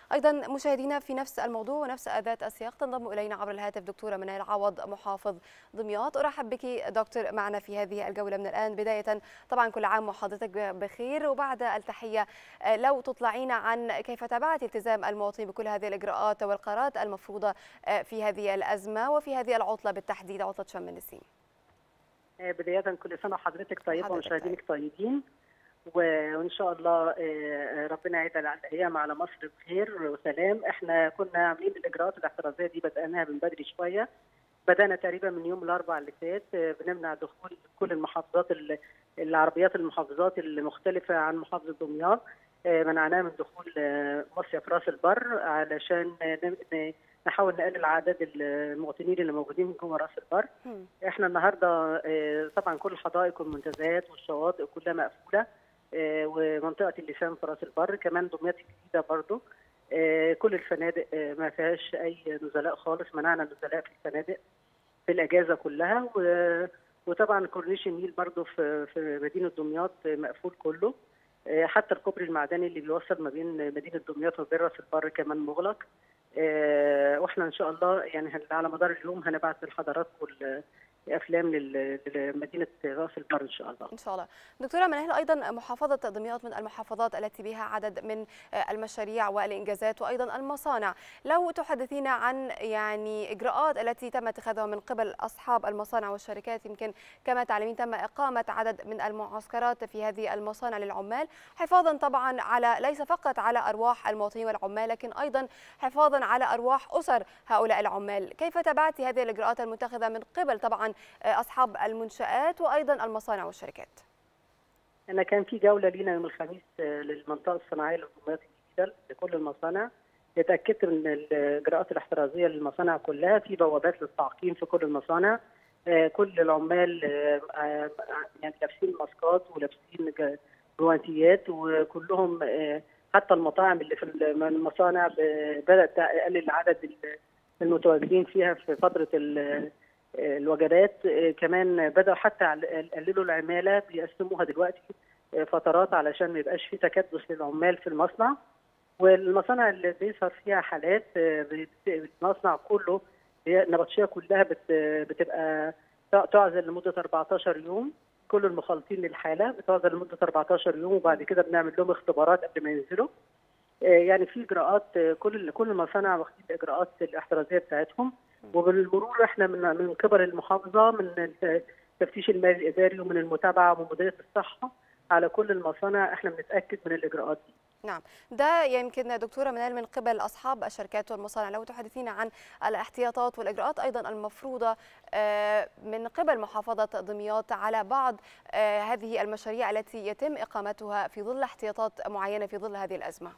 ايضا مشاهدينا في نفس الموضوع ونفس ذات السياق تنضم الينا عبر الهاتف دكتوره منال عوض محافظ دمياط ارحب بك دكتور معنا في هذه الجوله من الان بدايه طبعا كل عام وحضرتك بخير وبعد التحيه لو تطلعينا عن كيف تابعت التزام المواطنين بكل هذه الاجراءات والقرارات المفروضه في هذه الازمه وفي هذه العطله بالتحديد عطله شم النسيم بدايه كل سنه وحضرتك طيبه ومشاهدينك طيبين وان شاء الله ربنا يعيد الايام على مصر بخير وسلام احنا كنا عاملين الاجراءات الاحترازيه دي بداناها من بدري شويه بدانا تقريبا من يوم الاربعاء اللي فات بنمنع دخول كل المحافظات العربيات المحافظات المختلفه عن محافظه دمياط منعناها من دخول مصيف راس البر علشان نحاول نقلل عدد المواطنين اللي موجودين جوه راس البر احنا النهارده طبعا كل الحدائق والمنتزهات والشواطئ كلها مقفوله ومنطقه اللسان في راس البر كمان دمياط الجديده برضو كل الفنادق ما فيهاش اي نزلاء خالص منعنا النزلاء في الفنادق في الاجازه كلها وطبعا كورنيش النيل برضو في في مدينه دمياط مقفول كله حتى الكوبري المعدني اللي بيوصل ما بين مدينه دمياط وبين راس البر كمان مغلق واحنا ان شاء الله يعني على مدار اليوم هنبعت لحضراتكم افلام لمدينه راس البر ان شاء الله. ان شاء الله. دكتوره منال ايضا محافظه دمياط من المحافظات التي بها عدد من المشاريع والانجازات وايضا المصانع، لو تحدثينا عن يعني اجراءات التي تم اتخاذها من قبل اصحاب المصانع والشركات يمكن كما تعلمين تم اقامه عدد من المعسكرات في هذه المصانع للعمال حفاظا طبعا على ليس فقط على ارواح المواطنين والعمال لكن ايضا حفاظا على ارواح اسر هؤلاء العمال، كيف تابعتي هذه الاجراءات المتخذه من قبل طبعا اصحاب المنشات وايضا المصانع والشركات. انا كان في جوله لينا يوم الخميس للمنطقه الصناعيه للجمهوريات الجديده لكل المصانع اتاكدت من الاجراءات الاحترازيه للمصانع كلها في بوابات للتعقيم في كل المصانع كل العمال يعني لابسين ماسكات ولابسين جوانتيات وكلهم حتى المطاعم اللي في المصانع بدات تقلل عدد المتواجدين فيها في فتره الوجبات كمان بدأوا حتى يقللوا العمالة بيقسموها دلوقتي فترات علشان ما يبقاش في تكدس للعمال في المصنع والمصانع اللي بيظهر فيها حالات المصنع كله النبطشية كلها بتبقى تعزل لمدة 14 يوم كل المخالطين للحالة بتعزل لمدة 14 يوم وبعد كده بنعمل لهم اختبارات قبل ما ينزلوا يعني في اجراءات كل كل المصانع واخدين الاجراءات الاحترازيه بتاعتهم وبالمرور احنا من من قبل المحافظه من التفتيش المالي الاداري ومن المتابعه ومن مديريه الصحه على كل المصانع احنا بنتاكد من الاجراءات دي. نعم ده يمكن دكتوره منال من قبل اصحاب الشركات والمصانع لو تحدثينا عن الاحتياطات والاجراءات ايضا المفروضه من قبل محافظه دمياط على بعض هذه المشاريع التي يتم اقامتها في ظل احتياطات معينه في ظل هذه الازمه.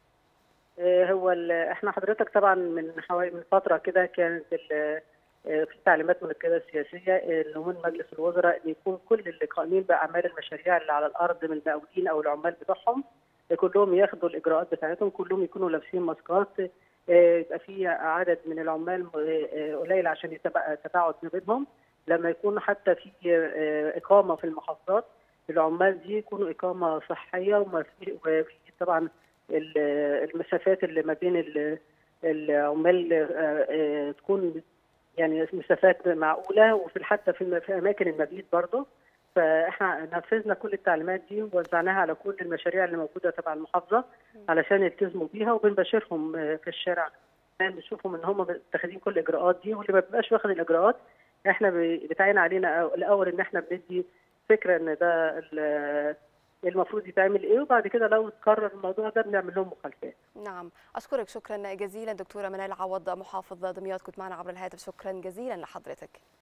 هو احنا حضرتك طبعا من حوالي من فتره كده كانت في تعليمات من القياده السياسيه اللي من مجلس الوزراء ان يكون كل اللي قائمين باعمال المشاريع اللي على الارض من المقاولين او العمال بتوعهم كلهم ياخدوا الاجراءات بتاعتهم كلهم يكونوا لابسين ماسكات يبقى في عدد من العمال قليل عشان تباعد ما بينهم لما يكون حتى في اقامه في المحافظات العمال دي يكونوا اقامه صحيه وفي طبعا المسافات اللي ما بين العمال تكون يعني مسافات معقوله وفي حتى في, في اماكن المبيت برضه فاحنا نفذنا كل التعليمات دي ووزعناها على كل المشاريع اللي موجوده تبع المحافظه علشان يلتزموا بيها وبنباشرهم في الشارع بنشوفهم ان هم متخذين كل الاجراءات دي واللي ما بيبقاش واخد الاجراءات احنا بتعين علينا الاول ان احنا بندي فكره ان ده المفروض يتعمل ايه وبعد كده لو اتكرر الموضوع ده بنعمل لهم مخالفات. نعم، اشكرك شكرا جزيلا دكتوره منال عوض محافظ دمياط كنت معنا عبر الهاتف شكرا جزيلا لحضرتك.